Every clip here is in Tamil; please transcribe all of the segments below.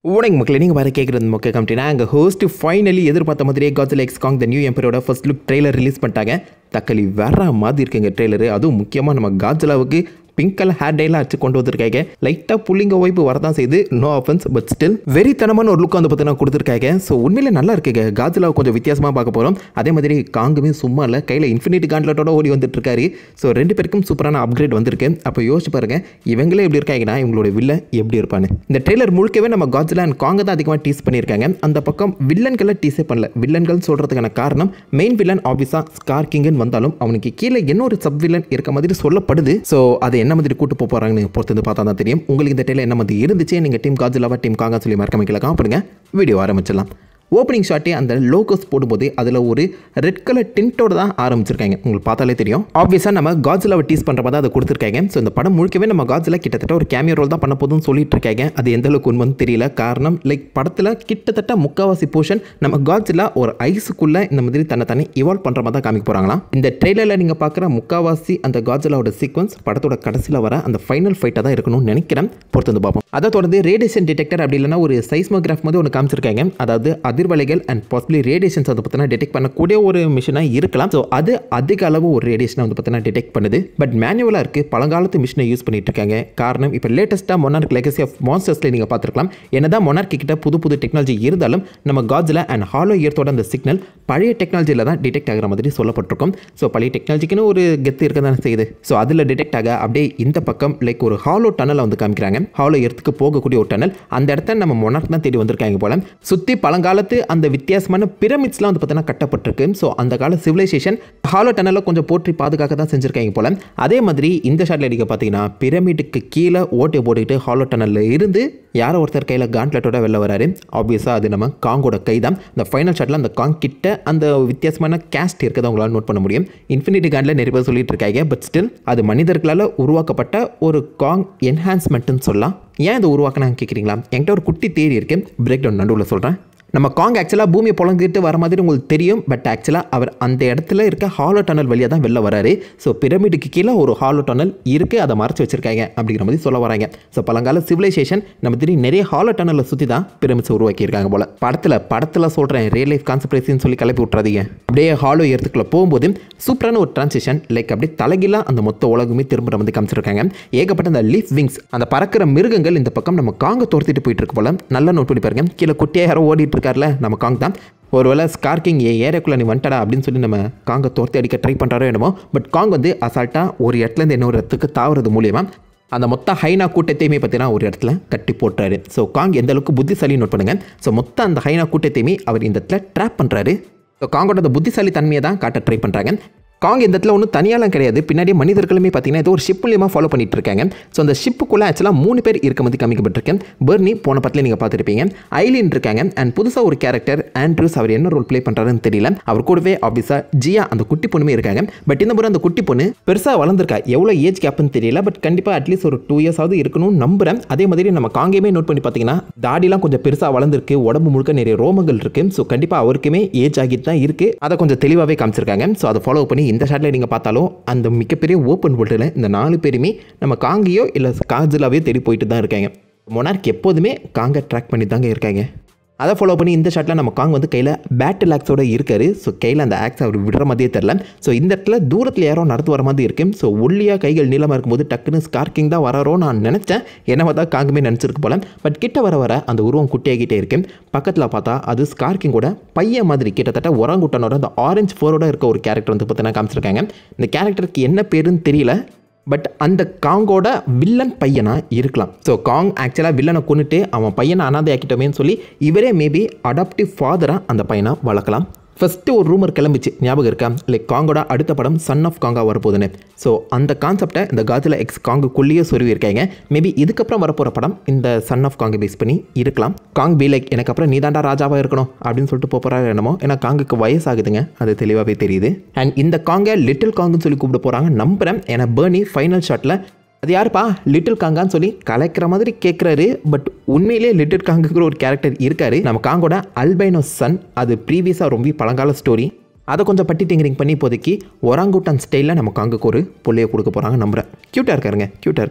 வணக்கம் மக்களே நீங்கள் வர கேட்குறது முக்கிய கம்பெனினா அங்கே ஹோஸ்ட் ஃபைனலி எதிர்பார்த்த மாதிரியே Godzilla x Kong the new எம்பரோட ஃபர்ஸ்ட் லுக் ட்ரெய்லர் ரிலீஸ் பண்ணிட்டாங்க தக்காளி வேற மாதிரி இருக்குங்க ட்ரெய்லரு அதுவும் முக்கியமாக நம்ம காஜ்லாவுக்கு பிங்க் கலர் ஹேர் டைலாம் வச்சு கொண்டு வந்திருக்காங்க லைட்டாக புள்ளிங்க வைப்பு வரதான் செய்யுது நோ ஆஃபன்ஸ் பட் ஸ்டில் வெறித்தனமான ஒரு லுக் வந்து பார்த்தீங்கன்னா கொடுத்துருக்காங்க ஸோ உண்மையிலே நல்லா இருக்குங்க காஜ்லாவை கொஞ்சம் வித்தியாசமாக பார்க்க போகிறோம் அதே மாதிரி காங்குமே சும்மா இல்லை கையில் இன்ஃபினிட்டி காண்ட்லட்டோட ஓடி வந்துட்டு இருக்காரு ஸோ ரெண்டு பேருக்கும் சூப்பரான அப்கிரேட் வந்திருக்கு அப்போ யோசிச்சு பாருங்க இவங்களே எப்படி இருக்காங்கன்னா இவங்களோட வில்ல எப்படி இருப்பான்னு இந்த ட்ரெய்லர் முழுக்கவே நம்ம காஜ்லா அண்ட் காங்க தான் அதிகமாக டீஸ் பண்ணியிருக்காங்க அந்த பக்கம் வில்லன்களை டீஸே பண்ணல வில்லன்கள் சொல்கிறதுக்கான காரணம் மெயின் வில்லன் ஆஃபீஸாக ஸ்கார் கிங்கன் வந்தாலும் அவனுக்கு கீழே என்ன ஒரு சப் வில்லன் இருக்க மாதிரி சொல்லப்படுது ஸோ அதை என்ன மாதிரி கூட்டு போக போகிறாங்கன்னு பொறுத்து வந்து பார்த்தா தான் தெரியும் உங்களுக்கு இந்த ட்ரெயிலர் என்ன மாதிரி இருந்துச்சு நீங்கள் டீம் காஜ்லாவா டீம் காங்கா சொல்லி மறக்காம கீழே காப்பிடுங்க வீடியோ ஆரம்பிச்சிடலாம் ஓப்பனிங் ஷாட்டே அந்த லோகோஸ் போடும்போது அதில் ஒரு ரெட் கலர் டின்ட்டோட தான் ஆரம்பிச்சிருக்காங்க உங்களுக்கு பார்த்தாலே தெரியும் ஆப்வியஸாக நம்ம காஜ்லாவை டீஸ் பண்ணுற மாதிரி அதை கொடுத்துருக்காங்க ஸோ இந்த படம் முழுக்கவே நம்ம காஜ்லா கிட்டத்தட்ட ஒரு கேமியோ ரோல் தான் பண்ண போதும்னு சொல்லிட்டு இருக்காங்க அது எந்த அளவுக்கு உண்மைன்னு தெரியல காரணம் லைக் படத்தில் கிட்டத்தட்ட முக்காவாசி போர்ஷன் நம்ம காஜ்லா ஒரு ஐஸுக்குள்ளே இந்த மாதிரி தன்னை தனி இவால்வ் பண்ணுற மாதிரி தான் காமிக்க போகிறாங்களாம் இந்த ட்ரெய்லரில் நீங்கள் பார்க்குற முக்காவாசி அந்த காஜ்லாவோட சீக்வன்ஸ் படத்தோட கடைசியில் வர அந்த ஃபைனல் ஃபைட்டாக தான் இருக்கணும்னு நினைக்கிறேன் பொறுத்து வந்து பார்ப்போம் அதை தொடர்ந்து ரேடியேஷன் டிடெக்டர் அப்படி இல்லைன்னா ஒரு சைஸ்மோகிராஃப் மாதிரி ஒன்று காமிச்சிருக்காங்க அதாவது அதிர்வலைகள் அண்ட் பாசிபிளி ரேடியேஷன்ஸ் வந்து பார்த்தீங்கன்னா டிடெக்ட் பண்ணக்கூடிய ஒரு மிஷினாக இருக்கலாம் ஸோ அது அதிக அளவு ஒரு ரேடியேஷனை வந்து பார்த்தீங்கன்னா டிடெக்ட் பண்ணுது பட் மேனுவலாக இருக்குது பழங்காலத்து மிஷினை யூஸ் பண்ணிட்டு இருக்காங்க காரணம் இப்போ லேட்டஸ்ட்டாக மொனார்க் லெகசி ஆஃப் மான்ஸ்டர்ஸில் நீங்கள் பார்த்துருக்கலாம் என்னதான் மொனார்க் கிட்ட புது புது டெக்னாலஜி இருந்தாலும் நம்ம காஜில் அண்ட் ஹாலோ இயர்த்தோட அந்த சிக்னல் பழைய டெக்னாலஜியில் தான் டிடெக்ட் ஆகிற மாதிரி சொல்லப்பட்டிருக்கும் ஸோ பழைய டெக்னாலஜிக்குன்னு ஒரு கெத்து இருக்க தானே செய்யுது ஸோ அதில் டிடெக்ட் ஆக அப்படியே இந்த பக்கம் லைக் ஒரு ஹாலோ டனலை வந்து காமிக்கிறாங்க ஹாலோ எர்த்துக்கு போகக்கூடிய ஒரு டனல் அந்த இடத்த நம்ம மொனார்க் தான் தேடி வந்திருக்காங்க போல சுற்றி பழங்காலத்து அந்த வித்தியாசமான பிரமிட்ஸ்லாம் வந்து பார்த்தீங்கன்னா கட்டப்பட்டிருக்கு ஸோ அந்த கால சிவிலைசேஷன் ஹாலோ டனலை கொஞ்சம் போற்றி பாதுகாக்க தான் செஞ்சுருக்காங்க போல அதே மாதிரி இந்த ஷாட்டில் அடிக்க பார்த்தீங்கன்னா பிரமிடுக்கு கீழே ஓட்டை போட்டுக்கிட்டு ஹாலோ டனலில் இருந்து யாரோ ஒருத்தர் கையில் காண்ட்லெட்டோட வெளில வராரு ஆப்வியஸாக அது நம்ம காங்கோட கை தான் இந்த ஃபைனல் ஷாட்டில் அந்த காங் கிட்ட அந்த வித்தியாசமான கேஸ்ட் இருக்கிறத உங்களால் நோட் பண்ண முடியும் இன்ஃபினிட்டி காண்டில் நிறைய பேர் சொல்லிட்டு இருக்காங்க பட் ஸ்டில் அது மனிதர்களால் உருவாக்கப்பட்ட ஒரு காங் என்ஹான்ஸ்மெண்ட்டுன்னு சொல்லலாம் ஏன் இதை உருவாக்கினாங்க கேட்குறீங்களா என்கிட்ட ஒரு குட்டி தேரி இருக்கு பிரேக் டவுன் நடுவில் சொல்கிறேன் நம்ம காங் ஆக்சுவலாக பூமியை புழங்கிட்டு வர மாதிரி உங்களுக்கு தெரியும் பட் ஆக்சுவலாக அவர் அந்த இடத்துல இருக்க ஹாலோ டனல் வழியாக தான் வெளில வராரு ஸோ பிரமிடுக்கு கீழே ஒரு ஹாலோ டனல் இருக்குது அதை மறைச்சு வச்சிருக்காங்க அப்படிங்கிற மாதிரி சொல்ல வராங்க ஸோ பழங்கால சிவிலைசேஷன் நம்ம தெரியும் நிறைய ஹாலோ டனலை சுற்றி தான் பிரமிட்ஸ் உருவாக்கியிருக்காங்க போல படத்தில் படத்தில் சொல்கிறேன் ரியல் லைஃப் கான்செப்டேஷன் சொல்லி கிளப்பி விட்றாதீங்க அப்படியே ஹாலோ ஏர்த்துக்குள்ளே போகும்போது சூப்பரான ஒரு டிரான்சிஷன் லைக் அப்படியே தலைகீழாக அந்த மொத்த உலகமே திரும்புற வந்து காமிச்சிருக்காங்க ஏகப்பட்ட அந்த லீஃப் விங்ஸ் அந்த பறக்கிற மிருகங்கள் இந்த பக்கம் நம்ம காங்க துரத்திட்டு போயிட்டு இருக்கு போல நல்லா நோட் பண்ணி பாருங்க கீழே குட்டியாக யாரோ ஓடிட்டு இருக்கார்ல நம்ம காங் தான் ஒருவேளை ஸ்கார்கிங் ஏ ஏரியாக்குள்ளே நீ வந்துட்டடா அப்படின்னு சொல்லி நம்ம காங்கை துரத்தி அடிக்க ட்ரை பண்ணுறாரோ என்னமோ பட் காங் வந்து அசால்ட்டாக ஒரு இடத்துலேருந்து இன்னொரு இடத்துக்கு தாவறது மூலியமாக அந்த மொத்த ஹைனா கூட்டத்தையுமே பார்த்தீங்கன்னா ஒரு இடத்துல கட்டி போட்டுறாரு ஸோ காங் எந்த அளவுக்கு புத்திசாலி நோட் பண்ணுங்கள் ஸோ மொத்த அந்த ஹைனா கூட்டத்தையுமே அவர் இந்த இடத்துல ட்ராப் பண்ணுறாரு ஸோ காங்கோட அந்த புத்திசாலி தன்மையை தான் காட்ட ட்ரை பண்ணுறாங்க காங் இந்த இடத்துல ஒன்றும் தனியாலாம் கிடையாது பின்னாடி மனிதர்களுமே பார்த்தீங்கன்னா ஏதோ ஒரு ஷிப் மூலியமாக ஃபாலோ பண்ணிட்டு இருக்காங்க ஸோ அந்த ஷிப்புக்குள்ளே ஆக்சுவலாக மூணு பேர் இருக்க மாதிரி காமிக்கப்பட்டிருக்கேன் பெர்னி போன படத்தில் நீங்கள் பார்த்துருப்பீங்க ஐலின் இருக்காங்க அண்ட் புதுசாக ஒரு கேரக்டர் ஆண்ட்ரூஸ் அவர் என்ன ரோல் ப்ளே பண்ணுறாருன்னு தெரியல அவர் கூடவே ஆஃபீஸாக ஜியா அந்த குட்டி பொண்ணுமே இருக்காங்க பட் இந்த முறை அந்த குட்டி பொண்ணு பெருசாக வளர்ந்துருக்கா எவ்வளோ ஏஜ் கேப்னு தெரியல பட் கண்டிப்பாக அட்லீஸ்ட் ஒரு டூ இயர்ஸ் ஆகுது இருக்கணும்னு நம்புறேன் அதே மாதிரி நம்ம காங்கேயுமே நோட் பண்ணி பார்த்தீங்கன்னா தாடிலாம் கொஞ்சம் பெருசாக வளர்ந்துருக்கு உடம்பு முழுக்க நிறைய ரோமங்கள் இருக்கு ஸோ கண்டிப்பாக அவருக்குமே ஏஜ் ஆகிட்டு தான் இருக்குது அதை கொஞ்சம் தெளிவாகவே காமிச்சிருக்காங்க ஸோ அதை ஃபாலோ பண்ணி இந்த ஷாட்டில் நீங்கள் பார்த்தாலும் அந்த மிகப்பெரிய ஓப்பன் வேர்ல்டில் இந்த நாலு பேருமே நம்ம காங்கியோ இல்லை காஜிலாவே தேடி போயிட்டு தான் இருக்காங்க மொனார்க் எப்போதுமே காங்கை ட்ராக் பண்ணி தாங்க இருக்காங்க அதை ஃபாலோ பண்ணி இந்த ஷாட்டில் நம்ம காங் வந்து கையில் பேட்டில் ஆக்ஸோட இருக்காரு ஸோ கையில் அந்த ஆக்ஸ் அவர் விடுற மாதிரியே தெரில ஸோ இந்த இடத்துல தூரத்தில் யாரோ நடத்து வர மாதிரி இருக்கு ஸோ ஒல்லியாக கைகள் நீளமாக இருக்கும்போது டக்குன்னு ஸ்கார்கிங் தான் வராரோ நான் நினச்சேன் என்ன தான் காங்குமே நினச்சிருக்கு போல பட் கிட்ட வர வர அந்த உருவம் குட்டியாகிட்டே இருக்கு பக்கத்தில் பார்த்தா அது ஸ்கார்கிங்கோட பையன் மாதிரி கிட்டத்தட்ட ஒரங்குட்டனோட அந்த ஆரஞ்சு ஃபோரோட இருக்க ஒரு கேரக்டர் வந்து பார்த்தீங்கன்னா காமிச்சிருக்காங்க இந்த கேரக்டருக்கு என்ன பேருன்னு தெரியல பட் அந்த காங்கோட வில்லன் பையனாக இருக்கலாம் ஸோ காங் ஆக்சுவலாக வில்லனை கொண்டுட்டு அவன் பையனை அனாதை ஆக்கிட்டோமேன்னு சொல்லி இவரே மேபி அடாப்டிவ் ஃபாதராக அந்த பையனை வளர்க்கலாம் ஃபஸ்ட்டு ஒரு ரூமர் கிளம்பிச்சு ஞாபகம் இருக்கா லைக் காங்கோட அடுத்த படம் சன் ஆஃப் காங்கா வரப்போகுதுன்னு ஸோ அந்த கான்செப்டை இந்த காஜில் எக்ஸ் காங்குக்குள்ளேயே சொருவி இருக்காங்க மேபி இதுக்கப்புறம் வரப்போகிற படம் இந்த சன் ஆஃப் காங்கை பேஸ் பண்ணி இருக்கலாம் காங் பி லைக் எனக்கு அப்புறம் நீதாண்டா ராஜாவாக இருக்கணும் அப்படின்னு சொல்லிட்டு போகிறாரு என்னமோ ஏன்னா காங்குக்கு வயசாகுதுங்க அது தெளிவாகவே தெரியுது அண்ட் இந்த காங்கை லிட்டில் காங்குன்னு சொல்லி கூப்பிட போகிறாங்க நம்புகிறேன் ஏன்னா பேர்னி ஃபைனல் ஷாட்டில் அது யாருப்பா லிட்டில் காங்கான்னு சொல்லி கலைக்கிற மாதிரி கேட்குறாரு பட் உண்மையிலேயே லிட்டில் காங்குங்கிற ஒரு கேரக்டர் இருக்காரு நம்ம காங்கோட அல்பைனோ சன் அது ப்ரீவியஸாக ரொம்ப பழங்கால ஸ்டோரி அதை கொஞ்சம் பட்டி டிங்கரிங் பண்ணி இப்போதைக்கு ஒராங்குட்டான் ஸ்டைலில் நம்ம காங்குக்கு ஒரு புள்ளைய கொடுக்க போகிறாங்க நம்புகிறேன் க்யூட்டாக இருக்காருங்க க்யூட்டாக இருக்காரு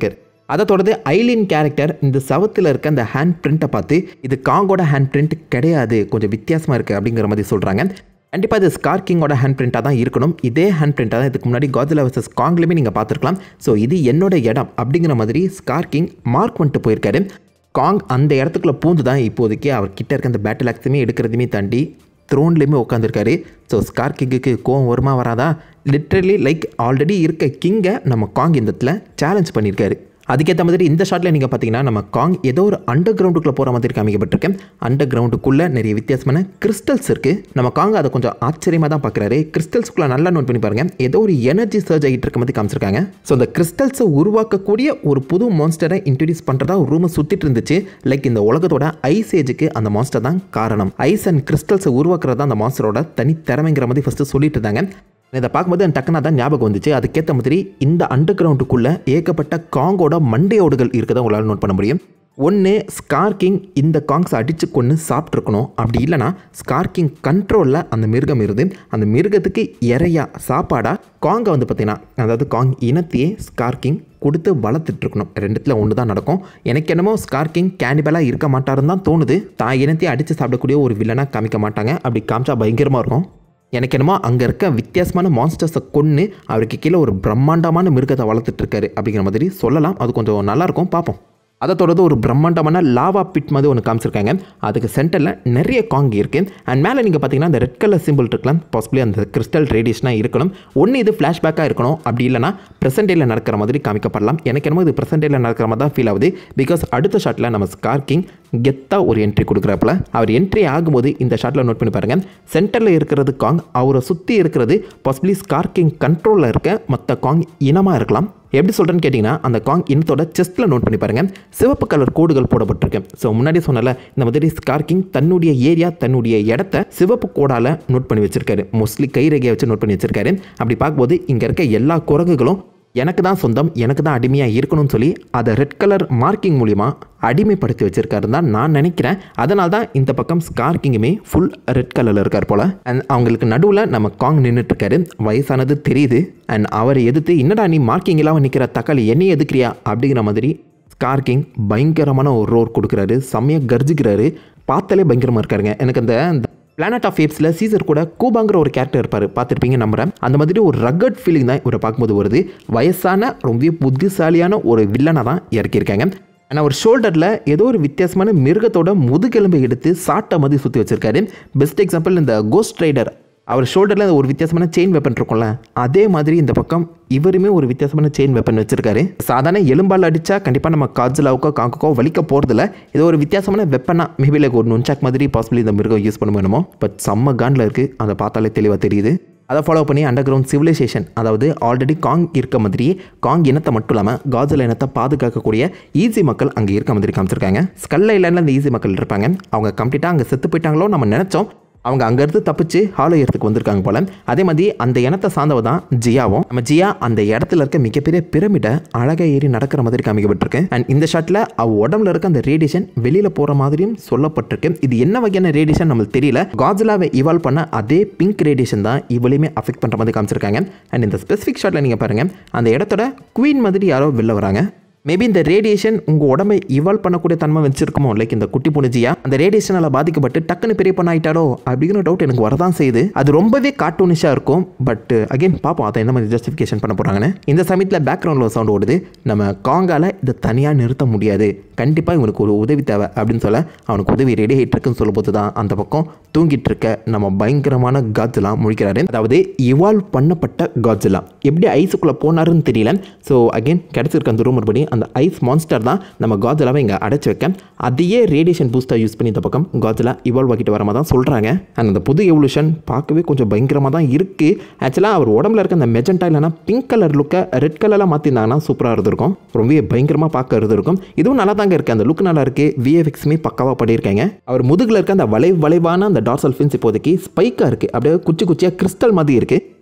அதை தொடர்ந்து ஐலின் கேரக்டர் இந்த சவத்தில் இருக்க அந்த ஹேண்ட் பிரிண்ட்டை பார்த்து இது காங்கோட ஹேண்ட் பிரிண்ட் கிடையாது கொஞ்சம் வித்தியாசமாக இருக்குது அப்படிங்கிற மாதிரி சொல்கிறாங்க கண்டிப்பாக இது ஸ்கார் கிங்கோட ஹேண்ட் பிரிண்ட்டாக தான் இருக்கணும் இதே ஹேண்ட் பிரிண்ட்டாக தான் இதுக்கு முன்னாடி காஜிலா வர்சஸ் காங்லேயுமே நீங்கள் பார்த்துருக்கலாம் ஸோ இது என்னோட இடம் அப்படிங்கிற மாதிரி ஸ்கார் கிங் மார்க் பண்ணிட்டு போயிருக்காரு காங் அந்த இடத்துக்குள்ள பூந்து தான் இப்போதைக்கு அவர் கிட்ட இருக்க அந்த பேட்டில் ஆக்ஸுமே எடுக்கிறதுமே தாண்டி த்ரோன்லேயுமே உட்காந்துருக்காரு ஸோ ஸ்கார் கிங்குக்கு கோவம் வருமா வராதா லிட்ரலி லைக் ஆல்ரெடி இருக்க கிங்கை நம்ம காங் இந்த இடத்துல சேலஞ்ச் பண்ணியிருக்காரு அதுக்கேற்ற மாதிரி இந்த ஷாட்டில் நீங்கள் பார்த்தீங்கன்னா நம்ம காங் ஏதோ ஒரு அண்டர் கிரவுண்டுக்குள்ளே போகிற மாதிரி காமிக்கப்பட்டிருக்கேன் அண்டர் கிரவுண்டுக்குள்ளே நிறைய வித்தியாசமான கிறிஸ்டல்ஸ் இருக்குது நம்ம காங் அதை கொஞ்சம் ஆச்சரியமாக தான் பார்க்குறாரு கிறிஸ்டல்ஸ்குள்ளே நல்லா நோட் பண்ணி பாருங்கள் ஏதோ ஒரு எனர்ஜி சர்ஜ் ஆகிட்டு இருக்க மாதிரி காமிச்சிருக்காங்க ஸோ அந்த கிறிஸ்டல்ஸை உருவாக்கக்கூடிய ஒரு புது மான்ஸ்டரை இன்ட்ரடியூஸ் பண்ணுறதா ஒரு ரூமை சுற்றிட்டு இருந்துச்சு லைக் இந்த உலகத்தோட ஐஸ் ஏஜுக்கு அந்த மான்ஸ்டர் தான் காரணம் ஐஸ் அண்ட் கிறிஸ்டல்ஸை உருவாக்குறது தான் அந்த மான்ஸ்டரோட தனி திறமைங்கிற மாதிரி ஃபஸ்ட்டு சொல்லிட்டு இருந்தாங்க இதை பார்க்கும்போது எனக்கு டக்குனா தான் ஞாபகம் வந்துச்சு அதுக்கேற்ற மாதிரி இந்த அண்டர் கிரவுண்டுக்குள்ளே ஏகப்பட்ட காங்கோட மண்டையோடுகள் இருக்கதை உங்களால் நோட் பண்ண முடியும் ஒன்று ஸ்கார் கிங் இந்த காங்ஸ் அடித்து கொண்டு சாப்பிட்ருக்கணும் அப்படி இல்லைனா ஸ்கார் கிங் கண்ட்ரோலில் அந்த மிருகம் இருந்து அந்த மிருகத்துக்கு இறையா சாப்பாடாக காங்கை வந்து பார்த்தீங்கன்னா அதாவது காங் இனத்தையே ஸ்கார் கிங் கொடுத்து வளர்த்துட்டு இருக்கணும் ரெண்டுத்தில் ஒன்று தான் நடக்கும் எனக்கு என்னமோ ஸ்கார் கிங் கேனிபலாக இருக்க மாட்டாருன்னு தான் தோணுது தான் இனத்தையே அடித்து சாப்பிடக்கூடிய ஒரு வில்லனாக காமிக்க மாட்டாங்க அப்படி காமிச்சா பயங்கரமாக இருக்கும் எனக்கு என்னமோ அங்கே இருக்க வித்தியாசமான மான்ஸ்டர்ஸை கொன்று அவருக்கு கீழே ஒரு பிரம்மாண்டமான மிருகத்தை வளர்த்துட்டு இருக்காரு அப்படிங்கிற மாதிரி சொல்லலாம் அது கொஞ்சம் நல்லாயிருக்கும் பார்ப்போம் அதை தொடர்ந்து ஒரு பிரம்மாண்டமான லாவா பிட் மாதிரி ஒன்று காமிச்சிருக்காங்க அதுக்கு சென்டரில் நிறைய காங் இருக்குது அண்ட் மேலே நீங்கள் பார்த்தீங்கன்னா அந்த ரெட் கலர் சிம்பிள் இருக்கலாம் பாசிபிளி அந்த கிறிஸ்டல் ரேடியேஷனாக இருக்கணும் ஒன்று இது ஃப்ளாஷ்பேக்காக இருக்கணும் அப்படி இல்லைனா ப்ரெசென்ட் டேயில் நடக்கிற மாதிரி காமிக்கப்படலாம் எனக்கு என்னமோ இது ப்ரெசென்ட் டேயில் நடக்கிற மாதிரி தான் ஃபீல் ஆகுது பிகாஸ் அடுத்த ஷாட்டில் நம்ம ஸ்கார் கிங் கெத்தாக ஒரு என்ட்ரி கொடுக்குறப்பல அவர் என்ட்ரி ஆகும்போது இந்த ஷாட்டில் நோட் பண்ணி பாருங்கள் சென்டரில் இருக்கிறது காங் அவரை சுற்றி இருக்கிறது பாசிபிளி ஸ்கார் கிங் கண்ட்ரோலில் இருக்க மற்ற காங் இனமாக இருக்கலாம் எப்படி சொல்கிறேன்னு கேட்டிங்கன்னா அந்த காங் இனத்தோட செஸ்ட்டில் நோட் பண்ணி பாருங்கள் சிவப்பு கலர் கோடுகள் போடப்பட்டிருக்கு ஸோ முன்னாடி சொன்னல இந்த மாதிரி ஸ்கார் கிங் தன்னுடைய ஏரியா தன்னுடைய இடத்த சிவப்பு கோடால் நோட் பண்ணி வச்சிருக்காரு மோஸ்ட்லி கைரேகையை வச்சு நோட் பண்ணி வச்சிருக்காரு அப்படி பார்க்கும்போது இங்கே இருக்க எல்லா குரங்குகளும் எனக்கு தான் சொந்தம் எனக்கு தான் அடிமையாக இருக்கணும்னு சொல்லி அதை ரெட் கலர் மார்க்கிங் மூலிமா அடிமைப்படுத்தி வச்சிருக்காருன்னு தான் நான் நினைக்கிறேன் அதனால தான் இந்த பக்கம் ஸ்கார் கிங்குமே ஃபுல் ரெட் கலரில் இருக்கார் போல் அண்ட் அவங்களுக்கு நடுவில் நம்ம காங் நின்றுட்டு இருக்காரு வயசானது தெரியுது அண்ட் அவரை எதிர்த்து என்னடா நீ மார்க்கிங் இல்லாமல் நிற்கிற தக்காளி என்னையே எதுக்குறியா அப்படிங்கிற மாதிரி ஸ்கார் கிங் பயங்கரமான ஒரு ரோர் கொடுக்குறாரு செம்மையாக கர்ஜிக்கிறாரு பார்த்தாலே பயங்கரமாக இருக்காருங்க எனக்கு அந்த அந்த பிளானட் ஆஃப் ஏப்ஸில் சீசர் கூட கூபாங்கிற ஒரு கேரக்டர் இருப்பார் பார்த்துருப்பீங்க நம்புறேன் அந்த மாதிரி ஒரு ரக்கட் ஃபீலிங் தான் இவரை பார்க்கும்போது வருது வயசான ரொம்ப புத்திசாலியான ஒரு வில்லனை தான் இறக்கியிருக்காங்க ஆனால் ஒரு ஷோல்டரில் ஏதோ ஒரு வித்தியாசமான மிருகத்தோட முதுகெலும்பை எடுத்து சாட்டை மாதிரி சுற்றி வச்சிருக்காரு பெஸ்ட் எக்ஸாம்பிள் இந்த கோஸ்ட் ரைடர் அவர் ஷோல்டரில் ஒரு வித்தியாசமான செயின் வெப்பன் இருக்கும்ல அதே மாதிரி இந்த பக்கம் இவருமே ஒரு வித்தியாசமான செயின் வெப்பன் வச்சிருக்காரு சாதாரண எலும்பால் அடித்தா கண்டிப்பாக நம்ம காஜலாவுக்கோ காங்குக்கோ வலிக்க போகிறதில்ல ஏதோ ஒரு வித்தியாசமான வெப்பனா மேபி லைக் ஒரு நுஞ்சாக் மாதிரி பாசிபிளி இந்த மிருகம் யூஸ் பண்ண வேணுமோ பட் செம்ம காண்டில் இருக்குது அதை பார்த்தாலே தெளிவாக தெரியுது அதை ஃபாலோ பண்ணி அண்டர் கிரவுண்ட் சிவிலைசேஷன் அதாவது ஆல்ரெடி காங் இருக்க மாதிரியே காங் இனத்தை மட்டும் இல்லாமல் காஜல் இனத்தை பாதுகாக்கக்கூடிய ஈஸி மக்கள் அங்கே இருக்க மாதிரி காமிச்சிருக்காங்க ஸ்கல் ஐலாண்டில் அந்த ஈஸி மக்கள் இருப்பாங்க அவங்க கம்ப்ளீட்டாக அங்கே செத்து போயிட்டாங்களோ நம்ம நினச்சோம் அவங்க அங்கேருந்து தப்பிச்சு ஹாலோயத்துக்கு வந்திருக்காங்க போல அதே மாதிரி அந்த இனத்தை சார்ந்தவ தான் ஜியாவும் நம்ம ஜியா அந்த இடத்துல இருக்க மிகப்பெரிய பிரமிடை அழகாக ஏறி நடக்கிற மாதிரி காமிக்கப்பட்டிருக்கு அண்ட் இந்த ஷாட்டில் அவ உடம்புல இருக்க அந்த ரேடியேஷன் வெளியில் போகிற மாதிரியும் சொல்லப்பட்டிருக்கு இது என்ன வகையான ரேடியேஷன் நம்மளுக்கு தெரியல காஜிலாவை இவால்வ் பண்ண அதே பிங்க் ரேடியேஷன் தான் இவளையுமே அஃபெக்ட் பண்ணுற மாதிரி காமிச்சிருக்காங்க அண்ட் இந்த ஸ்பெசிஃபிக் ஷாட்டில் நீங்கள் பாருங்கள் அந்த இடத்தோட குவீன் மாதிரி யாரோ வெளில வராங்க மேபி இந்த ரேடியேஷன் உங்கள் உடம்பை இவால்வ் பண்ணக்கூடிய தன்மை வச்சிருக்குமோ லைக் இந்த குட்டி புனிஜியா அந்த ரேடியேஷனால் பாதிக்கப்பட்டு டக்குன்னு பெரிய பொண்ணு ஆயிட்டாரோ அப்படிங்கிற டவுட் எனக்கு வரதான் செய்யுது அது ரொம்பவே கார்ட்டூனிஷாக இருக்கும் பட் அகைன் பார்ப்போம் அதை என்ன மாதிரி ஜஸ்டிஃபிகேஷன் பண்ண போகிறாங்கன்னு இந்த சமயத்தில் பேக்ரவுண்டில் ஒரு சவுண்ட் ஓடுது நம்ம காங்கால இதை தனியாக நிறுத்த முடியாது கண்டிப்பாக இவனுக்கு ஒரு உதவி தேவை அப்படின்னு சொல்ல அவனுக்கு உதவி ரெடி ஆகிட்டு இருக்குன்னு சொல்லும்போது தான் அந்த பக்கம் தூங்கிட்டு இருக்க நம்ம பயங்கரமான காஜ்லாம் முழிக்கிறாரு அதாவது இவால்வ் பண்ணப்பட்ட காஜ்லாம் எப்படி ஐஸுக்குள்ளே போனாருன்னு தெரியல ஸோ அகைன் கிடச்சிருக்க அந்த ரூமர் படி அந்த ஐஸ் மான்ஸ்டர் தான் நம்ம காஜலாவை இங்கே அடைச்சி வைக்க அதையே ரேடியேஷன் பூஸ்டர் யூஸ் பண்ணி இந்த பக்கம் காஜலா இவால்வ் ஆகிட்டு வர மாதிரி தான் சொல்கிறாங்க அண்ட் அந்த புது எவல்யூஷன் பார்க்கவே கொஞ்சம் பயங்கரமாக தான் இருக்குது ஆக்சுவலாக அவர் உடம்புல இருக்க அந்த மெஜெண்டா இல்லைனா பிங்க் கலர் லுக்கை ரெட் கலரில் மாற்றிருந்தாங்கன்னா சூப்பராக இருந்திருக்கும் ரொம்பவே பயங்கரமாக பார்க்க இருந்திருக்கும் இதுவும் நல்லா தாங்க இருக்குது அந்த லுக் நல்லா இருக்குது விஎஃப்எக்ஸுமே பக்காவாக பண்ணியிருக்காங்க அவர் முதுகில் இருக்க அந்த வளைவு வளைவான அந்த டார்சல் ஃபின்ஸ் இப்போதைக்கு ஸ்பைக்காக இருக்குது அப்படியே குச்சி குச்சியாக கிறிஸ்டல் மாதிரி இருக்குது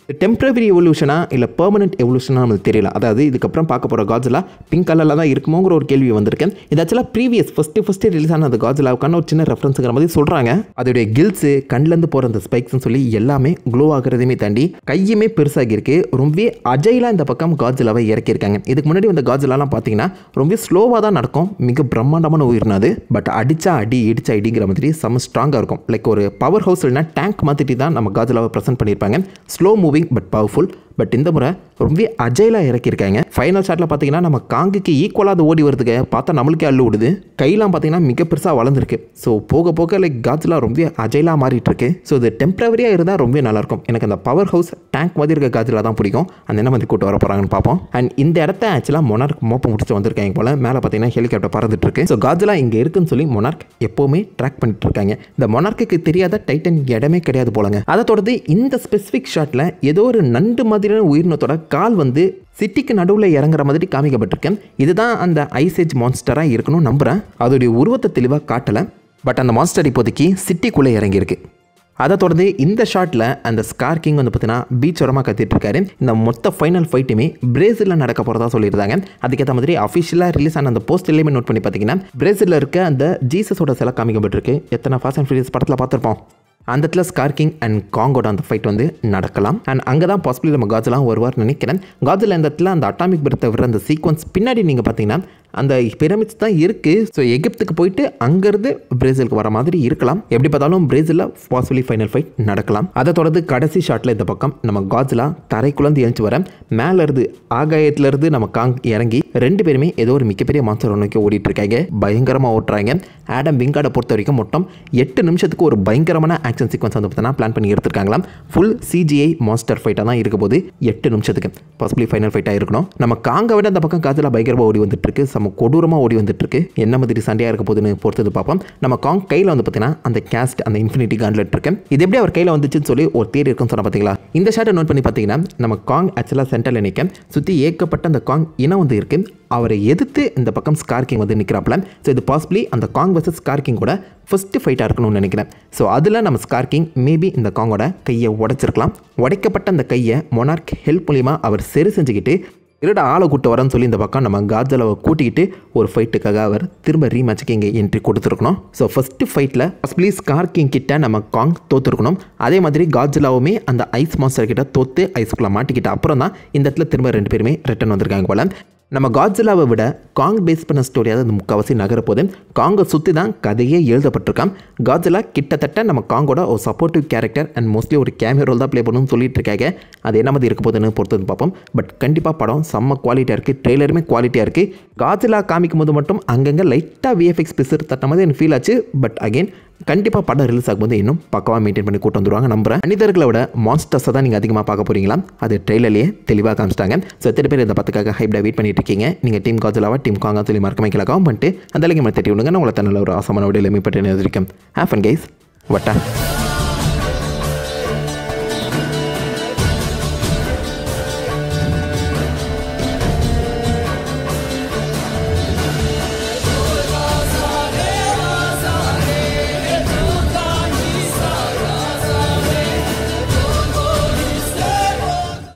டெம்பரரி எவல்யூஷனா இல்லை பெர்மனெண்ட் எவல்யூஷனா நமக்கு தெரியல அதாவது இதுக்கப்புறம் பார்க்க போகிற காஜிலா பிங்க் கலரில் தான் இருக்குமோங்கிற ஒரு கேள்வி வந்திருக்கேன் இது ஆக்சுவலாக ப்ரீவியஸ் ஃபஸ்ட்டு ஃபஸ்ட்டு ரிலீஸ் ஆன அந்த காஜிலாவுக்கான ஒரு சின்ன ரெஃபரன்ஸுங்கிற மாதிரி சொல்கிறாங்க அதோடைய கில்ஸு கண்லேருந்து போகிற அந்த ஸ்பைக்ஸ்னு சொல்லி எல்லாமே க்ளோ ஆகிறதையுமே தாண்டி கையுமே பெருசாகி இருக்கு ரொம்பவே அஜைலாக இந்த பக்கம் காஜிலாவை இறக்கியிருக்காங்க இதுக்கு முன்னாடி வந்த காஜிலாலாம் பார்த்தீங்கன்னா ரொம்ப ஸ்லோவாக தான் நடக்கும் மிக பிரம்மாண்டமான உயிர்னாது பட் அடிச்சா அடி இடிச்சா இடிங்கிற மாதிரி செம்ம ஸ்ட்ராங்காக இருக்கும் லைக் ஒரு பவர் ஹவுஸ் இல்லைனா டேங்க் மாதிரி தான் நம்ம காஜிலாவை ப்ரெசென்ட் பண்ணியிருப்பாங்க slow moving but powerful but இந்த முறை ரொம்ப அஜைலாக இறக்கியிருக்காங்க ஃபைனல் ஷாட்டில் பார்த்தீங்கன்னா நம்ம காங்குக்கு ஈக்குவலாக அது ஓடி வருதுக்கு பார்த்தா நம்மளுக்கே அள்ளு விடுது கையெல்லாம் பார்த்தீங்கன்னா மிக பெருசாக வளர்ந்துருக்கு ஸோ போக போக லைக் காஜிலா ரொம்ப அஜைலாக மாறிட்டு இருக்கு ஸோ இது டெம்பரவரியாக இருந்தால் ரொம்ப நல்லாயிருக்கும் எனக்கு அந்த பவர் ஹவுஸ் டேங்க் மாதிரி இருக்க காஜிலா தான் பிடிக்கும் அந்த என்ன மாதிரி கூட்டு வர போகிறாங்கன்னு பார்ப்போம் அண்ட் இந்த இடத்த ஆக்சுவலாக மொனார்க் மோப்பம் முடிச்சு வந்திருக்காங்க போல மேலே பார்த்தீங்கன்னா ஹெலிகாப்டர் பறந்துட்டு இருக்கு ஸோ காஜிலா இங்கே இருக்குன்னு சொல்லி மொனார்க் எப்போவுமே ட்ராக் பண்ணிட்டு இருக்காங்க இந்த மொனார்க்கு தெரியாத டைட்டன் இடமே கிடையாது போலங்க அதை தொடர்ந்து இந்த ஸ்பெசிஃபிக் ஷாட்டில் ஏதோ ஒரு நண்டு மாதிரியான உயிரினத்தோட கால் வந்து சிட்டிக்கு நடுவில் இறங்குற மாதிரி காமிக்கப்பட்டிருக்கேன் இதுதான் அந்த ஐசேஜ் மான்ஸ்டராக இருக்கணும் நம்புகிறேன் அதோடைய உருவத்தை தெளிவாக காட்டலை பட் அந்த மான்ஸ்டர் இப்போதைக்கு சிட்டிக்குள்ளே இறங்கியிருக்கு அதை தொடர்ந்து இந்த ஷாட்டில் அந்த ஸ்கார் கிங் வந்து பார்த்தீங்கன்னா பீச் ஓரமாக கத்திட்டு இருக்காரு இந்த மொத்த ஃபைனல் ஃபைட்டுமே பிரேசிலில் நடக்க போகிறதா சொல்லியிருந்தாங்க அதுக்கேற்ற மாதிரி அஃபிஷியலாக ரிலீஸ் ஆன அந்த போஸ்ட்லேயுமே நோட் பண்ணி பார்த்தீங்கன்னா பிரேசிலில் இருக்க அந்த ஜீசஸோட சிலை காமிக்கப்பட்டிருக்கு எத்தனை ஃபாஸ்ட் அண்ட் ஃபியூரியஸ் படத்தில் பார்த்துருப்போம் அந்த இடத்துல ஸ்கார் கிங் அண்ட் காங்கோட அந்த ஃபைட் வந்து நடக்கலாம் அண்ட் அங்கே தான் பாசிபிளி நம்ம காஜெலாம் வருவார் நினைக்கிறேன் காஜில் இந்த இடத்துல அந்த அட்டாமிக் பிரத்தை விடுற அந்த சீக்வன்ஸ் பின்னாடி நீங்கள் பார்த்தீங்கன்னா அந்த பிரமிட்ஸ் தான் இருக்குது ஸோ எகிப்துக்கு போயிட்டு அங்கேருந்து பிரேசிலுக்கு வர மாதிரி இருக்கலாம் எப்படி பார்த்தாலும் பிரேசிலில் பாசிபிளி ஃபைனல் ஃபைட் நடக்கலாம் அதை தொடர்ந்து கடைசி ஷாட்டில் இந்த பக்கம் நம்ம காஜிலா தரைக்குள்ளேருந்து எழுந்து வர மேலேருந்து ஆகாயத்துலேருந்து நம்ம காங் இறங்கி ரெண்டு பேருமே ஏதோ ஒரு மிகப்பெரிய மான்சர் நோக்கி ஓடிட்டு இருக்காங்க பயங்கரமாக ஓட்டுறாங்க ஆடம் விங்காடை பொறுத்த வரைக்கும் மொத்தம் எட்டு நிமிஷத்துக்கு ஒரு பயங்கரமான ஆக்ஷன் சீக்வன்ஸ் வந்து பார்த்தீங்கன்னா பிளான் பண்ணி எடுத்திருக்காங்களாம் ஃபுல் சிஜிஐ மாஸ்டர் ஃபைட்டாக தான் இருக்க போது எட்டு நிமிஷத்துக்கு பாசிபிளி ஃபைனல் ஃபைட்டாக இருக்கணும் நம்ம காங்கை விட அந்த பக்கம் காஜிலா பயங்கரமாக ஓடி வந்துட்டு இருக்கு செம்ம கொடூரமாக ஓடி வந்துட்டு இருக்கு என்ன மாதிரி சண்டையாக இருக்க போகுதுன்னு பொறுத்தது பார்ப்போம் நம்ம காங் கையில் வந்து பார்த்தீங்கன்னா அந்த கேஸ்ட் அந்த இன்ஃபினிட்டி கான்லெட் இருக்கு இது எப்படி அவர் கையில் வந்துச்சுன்னு சொல்லி ஒரு தேடி இருக்குன்னு சொன்ன பார்த்தீங்களா இந்த ஷாட்டை நோட் பண்ணி பார்த்தீங்கன்னா நம்ம காங் ஆக்சுவலாக சென்டரில் நிற்க சுற்றி ஏக்கப்பட்ட அந்த காங் இனம் வந்து இருக்கு அவரை எதிர்த்து இந்த பக்கம் ஸ்கார் கிங் வந்து நிற்கிறாப்ல ஸோ இது பாசிபிளி அந்த காங் வர்சஸ் ஸ்கார் கிங் கூட ஃபஸ்ட்டு ஃபைட்டாக இருக்கணும்னு நினைக்கிறேன் ஸோ அதில் நம்ம ஸ்கார் கிங் மேபி இந்த காங்கோட கையை உடைச்சிருக்கலாம் உடைக்கப்பட்ட அந்த கையை மொனார்க் ஹெல்ப் மூலிமா அவர் சரி செஞ்சுக்கிட்டு இருட ஆளை கூட்டு வரேன்னு சொல்லி இந்த பக்கம் நம்ம காஜலாவை கூட்டிக்கிட்டு ஒரு ஃபைட்டுக்காக அவர் திரும்ப ரீமேட்சுக்கு இங்கே என்ட்ரி கொடுத்துருக்கணும் ஸோ ஃபஸ்ட்டு ஃபைட்டில் பாசிபிளி ஸ்கார் கிங் கிட்ட நம்ம காங் தோத்துருக்கணும் அதே மாதிரி காஜலாவுமே அந்த ஐஸ் மாஸ்டர் கிட்ட தோத்து ஐஸ்குள்ளே மாட்டிக்கிட்ட அப்புறம் தான் இந்த இடத்துல திரும்ப ரெண்டு பேருமே ரிட்டர்ன் வந்திருக்காங்க போல நம்ம காட்ஸிலாவை விட காங் பேஸ் பண்ண ஸ்டோரியாவது அந்த முக்கால்வாசி நகரப்போது காங்கை சுற்றி தான் கதையே எழுதப்பட்டிருக்கான் காட்ஸிலா கிட்டத்தட்ட நம்ம காங்கோட ஒரு சப்போர்ட்டிவ் கேரக்டர் அண்ட் மோஸ்ட்லி ஒரு கேமியோ ரோல் தான் ப்ளே பண்ணணும்னு சொல்லிட்டு இருக்காங்க அது என்ன மாதிரி இருக்க போகுதுன்னு பொறுத்து பார்ப்போம் பட் கண்டிப்பாக படம் செம்ம குவாலிட்டியாக இருக்குது ட்ரெய்லருமே குவாலிட்டியாக இருக்குது காட்ஸிலா காமிக்கும் போது மட்டும் அங்கங்கே லைட்டாக விஎஃப்எக்ஸ் பிசர் தட்ட மாதிரி எனக்கு ஃபீல் ஆச்சு பட் அகைன் கண்டிப்பாக படம் ரிலீஸ் ஆகும்போது இன்னும் பக்கவாக மெயின்டைன் பண்ணி கூட்டு வந்துருவாங்க நம்புறேன் மனிதர்களை விட மான்ஸ்டர்ஸை தான் நீங்கள் அதிகமாக பார்க்க போறீங்களா அது ட்ரெயிலர்லேயே தெளிவாக காமிச்சிட்டாங்க ஸோ எத்தனை பேர் இந்த பத்துக்காக ஹைப்டாக வெயிட் பண்ணிட்டு இருக்கீங்க நீங்கள் டீம் காஜலாவா டீம் காங்கா சொல்லி மறக்காம கீழே பண்ணிட்டு அந்த அளவுக்கு தட்டி விடுங்க நான் உங்களை நல்ல ஒரு ஆசமான விடையில் மீப்பட்டு இருக்கேன் ஹேஃபன் கைஸ் வட்டா